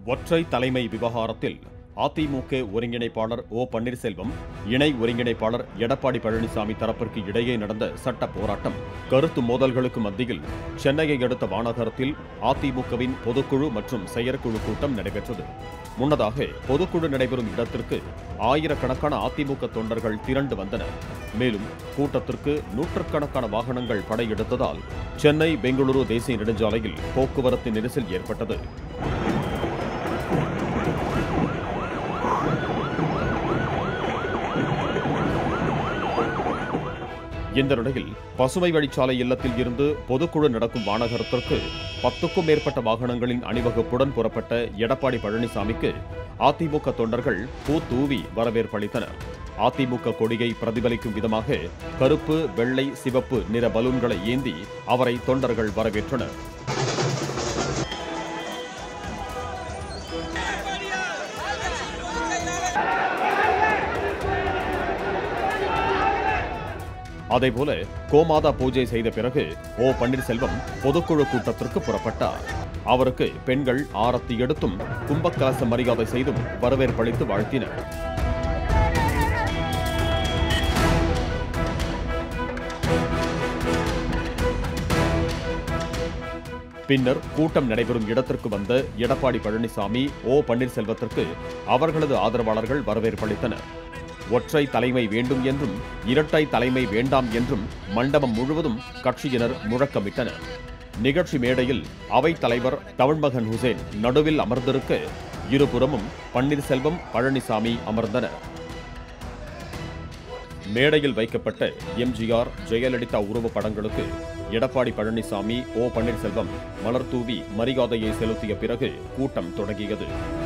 ஒற்றை தலைமை விவகாரத்தில் அதிமுக ஒருங்கிணைப்பாளர் ஓ பன்னீர்செல்வம் இணை ஒருங்கிணைப்பாளர் எடப்பாடி பழனிசாமி தரப்பிற்கு இடையே நடந்த சட்ட போராட்டம் கருத்து மோதல்களுக்கு மத்தியில் சென்னையை அடுத்த வானகரத்தில் அதிமுகவின் பொதுக்குழு மற்றும் செயற்குழு கூட்டம் நடைபெற்றது முன்னதாக பொதுக்குழு நடைபெறும் இடத்திற்கு ஆயிரக்கணக்கான அதிமுக தொண்டர்கள் திரண்டு வந்தனர் மேலும் கூட்டத்திற்கு நூற்றுக்கணக்கான வாகனங்கள் படையெடுத்ததால் சென்னை பெங்களூரு தேசிய நெடுஞ்சாலையில் போக்குவரத்து நெரிசல் ஏற்பட்டது இந்த நிலையில் பசுமை வழிச்சாலை இல்லத்தில் இருந்து பொதுக்குழு நடக்கும் வானகரத்திற்கு பத்துக்கும் மேற்பட்ட வாகனங்களின் அணிவகுப்புடன் புறப்பட்ட எடப்பாடி பழனிசாமிக்கு அதிமுக தொண்டர்கள் பூ தூவி வரவேற்பளித்தனர் அதிமுக கொடியை பிரதிபலிக்கும் விதமாக கருப்பு வெள்ளை சிவப்பு நிற பலூன்களை ஏந்தி அவரை தொண்டர்கள் வரவேற்றனர் அதேபோல கோமாதா பூஜை செய்த பிறகு ஓ பன்னீர்செல்வம் பொதுக்குழு கூட்டத்திற்கு புறப்பட்டார் அவருக்கு பெண்கள் ஆரத்தி எடுத்தும் கும்பக்கலச மரியாதை செய்தும் வரவேற்பளித்து வாழ்த்தினர் பின்னர் கூட்டம் நடைபெறும் இடத்திற்கு வந்த எடப்பாடி பழனிசாமி ஓ பன்னீர்செல்வத்திற்கு அவர்களது ஆதரவாளர்கள் வரவேற்பளித்தனர் ஒற்றை தலைமை வேண்டும் என்றும் இரட்டை தலைமை வேண்டாம் என்றும் மண்டபம் முழுவதும் கட்சியினர் முழக்கமிட்டனர் நிகழ்ச்சி மேடையில் அவைத் தலைவர் தமிழ்மகன் ஹுசேன் நடுவில் அமர்ந்திருக்க இருபுறமும் பன்னீர்செல்வம் பழனிசாமி அமர்ந்தனர் மேடையில் வைக்கப்பட்ட எம்ஜிஆர் ஜெயலலிதா உருவப் படங்களுக்கு எடப்பாடி பழனிசாமி ஓ பன்னீர்செல்வம் மலர்தூவி மரியாதையை செலுத்திய பிறகு கூட்டம் தொடங்கியது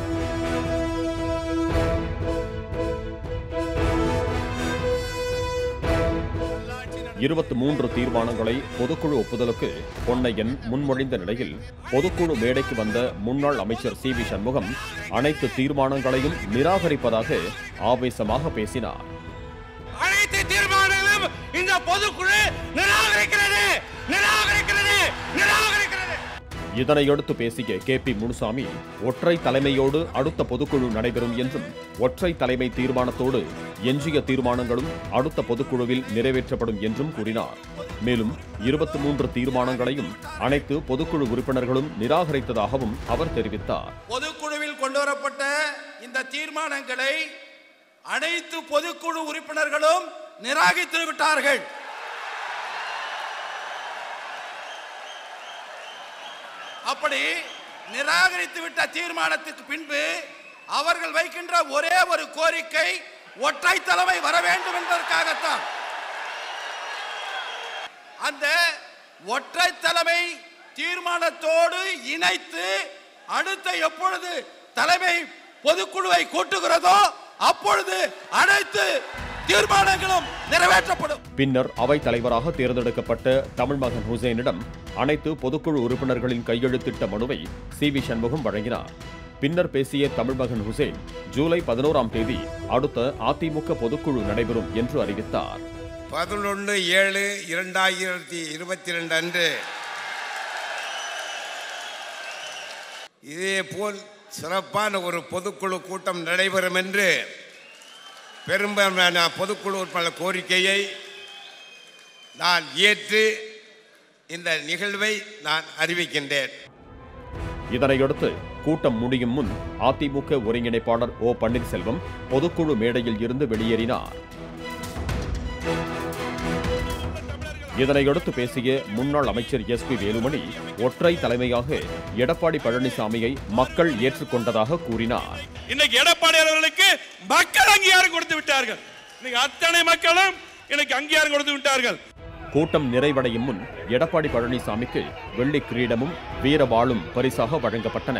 இருபத்தி மூன்று தீர்மானங்களை பொதுக்குழு ஒப்புதலுக்கு பொன்னையன் முன்மொழிந்த நிலையில் பொதுக்குழு மேடைக்கு வந்த முன்னாள் அமைச்சர் சி வி சண்முகம் அனைத்து தீர்மானங்களையும் நிராகரிப்பதாக ஆவேசமாக பேசினார் அனைத்து தீர்மானங்களும் இந்த பொதுக்குழு நிராகரிக்கிறது நிராகரிக்கிறது நிராகரிக்கிறது இதனையடுத்து பேசிய கே பி முனுசாமி ஒற்றை தலைமையோடு அடுத்த பொதுக்குழு நடைபெறும் என்றும் ஒற்றை தலைமை தீர்மானத்தோடு எஞ்சிய தீர்மானங்களும் அடுத்த பொதுக்குழுவில் நிறைவேற்றப்படும் என்றும் கூறினார் மேலும் இருபத்தி மூன்று தீர்மானங்களையும் அனைத்து பொதுக்குழு உறுப்பினர்களும் நிராகரித்ததாகவும் அவர் தெரிவித்தார் பொதுக்குழுவில் கொண்டு வரப்பட்ட இந்த தீர்மானங்களை அனைத்து பொதுக்குழு உறுப்பினர்களும் நிராகரித்து விட்டார்கள் அப்படி நிராகரித்து விட்ட தீர்மானத்துக்கு பின்பு அவர்கள் வைக்கின்ற ஒரே ஒரு கோரிக்கை ஒற்றை தலைமை வர வேண்டும் என்பதற்காகத்தான் அந்த ஒற்றை தலைமை தீர்மானத்தோடு இணைத்து அடுத்த எப்பொழுது தலைமை பொதுக்குழுவை கூட்டுகிறதோ அப்பொழுது அனைத்து தீர்மானங்களும் நிறைவேற்றப்படும் பின்னர் அவைத் தலைவராக தேர்ந்தெடுக்கப்பட்ட தமிழ்மகன் ஹுசேனிடம் அனைத்து பொதுக்குழு உறுப்பினர்களின் கையெழுத்திட்ட மனுவை சி வி சண்முகம் வழங்கினார் பின்னர் பேசிய தமிழ்மகன் ஹுசேன் ஜூலை பதினோராம் தேதி அடுத்த அதிமுக பொதுக்குழு நடைபெறும் என்று அறிவித்தார் பதினொன்று ஏழு இரண்டாயிரத்தி இருபத்தி ரெண்டு அன்று இதேபோல் சிறப்பான ஒரு பொதுக்குழு கூட்டம் நடைபெறும் என்று பெரும்பான்மையான பொதுக்குழு உறுப்பினர் கோரிக்கையை நான் ஏற்று இந்த நிகழ்வை நான் அறிவிக்கின்றேன் இதனையடுத்து கூட்டம் முடியும் முன் அதிமுக ஒருங்கிணைப்பாளர் ஓ பன்னீர்செல்வம் பொதுக்குழு மேடையில் இருந்து வெளியேறினார் இதனையடுத்து பேசிய முன்னாள் அமைச்சர் எஸ் பி வேலுமணி ஒற்றை தலைமையாக எடப்பாடி பழனிசாமியை மக்கள் ஏற்றுக்கொண்டதாக கூறினார் இன்னைக்கு எடப்பாடி அவர்களுக்கு மக்கள் அங்கீகாரம் கொடுத்து விட்டார்கள் இன்னைக்கு அத்தனை மக்களும் இன்னைக்கு அங்கீகாரம் கொடுத்து விட்டார்கள் கூட்டம் நிறைவடையும் முன் எடப்பாடி பழனிசாமிக்கு வெள்ளி கிரீடமும் வீரவாளும் பரிசாக வழங்கப்பட்டன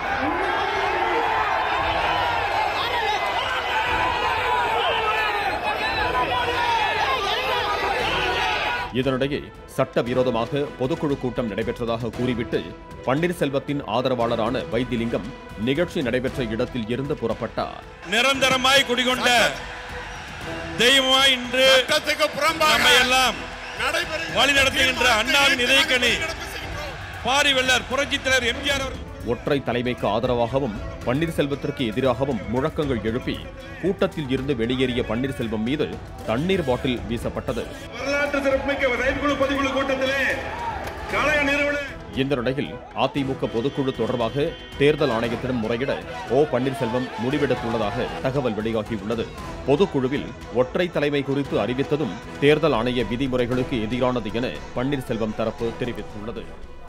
இதனிடையே சட்டவிரோதமாக பொதுக்குழு கூட்டம் நடைபெற்றதாக கூறிவிட்டு பன்னீர்செல்வத்தின் ஆதரவாளரான வைத்திலிங்கம் நிகழ்ச்சி நடைபெற்ற இடத்தில் இருந்து புறப்பட்டார் நிரந்தரமாய் குடிகொண்ட தெய்வமாய் இன்று சட்டத்துக்கு நம்மை எல்லாம் வழி நடத்துகின்ற அண்ணாவின் இதயக்கணி பாரி வெள்ளர் புரட்சித் தலைவர் எம்ஜிஆர் அவர்கள் ஒற்றை தலைமைக்கு ஆதரவாகவும் பன்னீர்செல்வத்திற்கு எதிராகவும் முழக்கங்கள் எழுப்பி கூட்டத்தில் இருந்து வெளியேறிய பன்னீர்செல்வம் மீது தண்ணீர் பாட்டில் வீசப்பட்டது வரலாற்று சிறப்புமிக்க செயற்குழு பொதுக்குழு கூட்டத்திலே கழக நிறுவன இந்த நிலையில் அதிமுக பொதுக்குழு தொடர்பாக தேர்தல் ஆணையத்திடம் முறையிட ஓ பன்னீர்செல்வம் முடிவெடுத்துள்ளதாக தகவல் வெளியாகியுள்ளது பொதுக்குழுவில் ஒற்றை தலைமை குறித்து அறிவித்ததும் தேர்தல் ஆணைய விதிமுறைகளுக்கு எதிரானது என பன்னீர்செல்வம் தரப்பு தெரிவித்துள்ளது